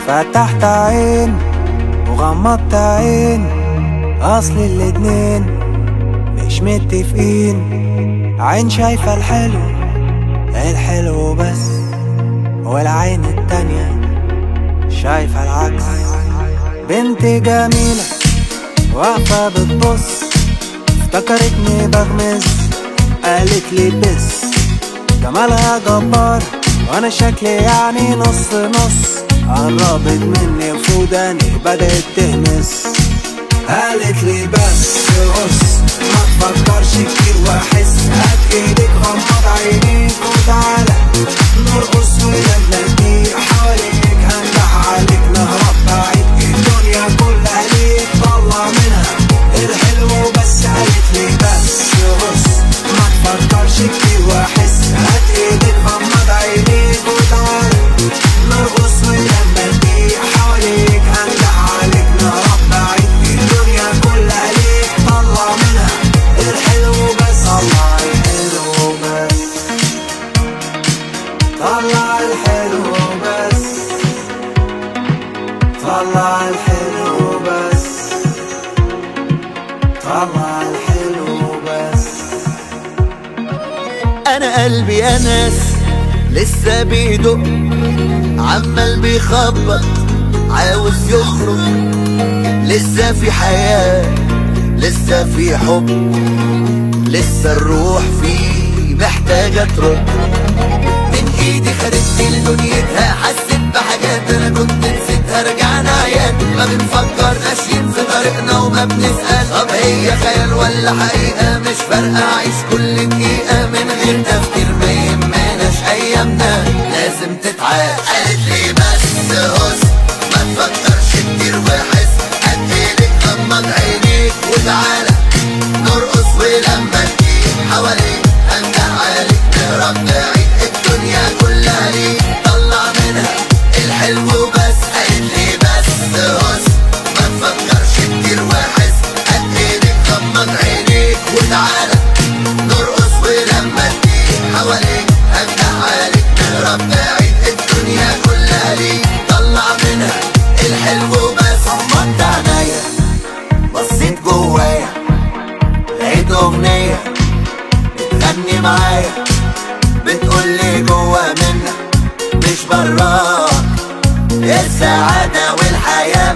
فتحت عين وغمضت عين اصل الاتنين مش متفقين عين شايفة الحلو الحلو بس والعين التانية شايفة العكس بنت جميلة واقفة بتبص افتكرتني بغمز قالت لي بس جمالها جبار وانا شكلي يعني نص نص قربت مني وفوداني بدأت تهمس قالت لي بس بص ما تفكرش كتير واحس هات ايدك غمض عينيك وتعالى نرقص ونبني حواليك هندح عليك نهرب بعيد الدنيا كلها ليك طلع منها الحلو بس قالت لي بس بص ما تفكرش كتير واحس هات ايدك غمض عينيك وتعالى نرقص ونبني حواليك هندح عليك نهرب بعيد الدنيا كلها ليك طلع منها الحلو بس طلع الحلو بس طلع الحلو بس طلع الحلو بس طلع الحلو بس انا قلبي يا ناس لسه بيدق عمال بيخبط عاوز يخرج لسه في حياة لسه في حب لسه الروح فيه محتاجة ترد من ايدي خدتني لدنيتها حسيت بحاجات انا كنت نسيتها رجعنا عيان ما بنفكر ماشيين في طريقنا وما بنسأل طب هي خيال ولا حقيقة مش فارقة عيش كل دقيقة من غير تفكير ما يهمناش ايامنا لازم تتعاش قالت لي بس هس ما تفكرش كتير واحس قد ايدك غمض عينيك وتعالى نرقص ولما تجيب حواليك هنجح عليك نهرب بعيد الدنيا كلها ليك طلع منها الحلو بس قالت لي بس هس ما تفكرش كتير واحس قد ايدك غمض عينيك وتعالى نرقص ولما تجيب حواليك هنجح عليك نهرب بعيد الدنيا كلها ليك طلع منها الحلو بس غمضت عينيا بصيت جوايا لقيت اغنيه بتغني معايا بتقولي جوا منك مش براك السعادة والحياة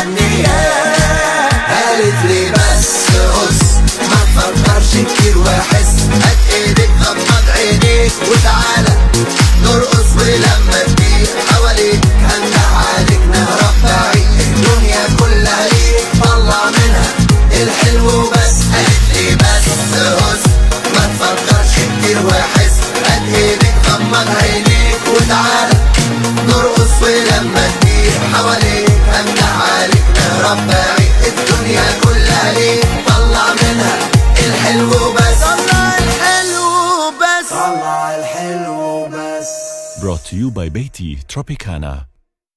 مستنياك قالت لي بس قص ما تفكرش كتير واحس هات ايدك غمض عينيك وتعالى نرقص ولما تجيب حواليك هندح عليك نهرب بعيد الدنيا كلها ليك طلع منها الحلو بس قالت لي بس هس ما تفكرش كتير واحس هات ايدك غمض عينيك وتعالى نرقص ولما تجيب حواليك هنجح عليك نهرب بعيد الدنيا كلها ليك طلع منها الحلو بس طلع الحلو بس طلع الحلو بس Brought to you by Beatty Tropicana.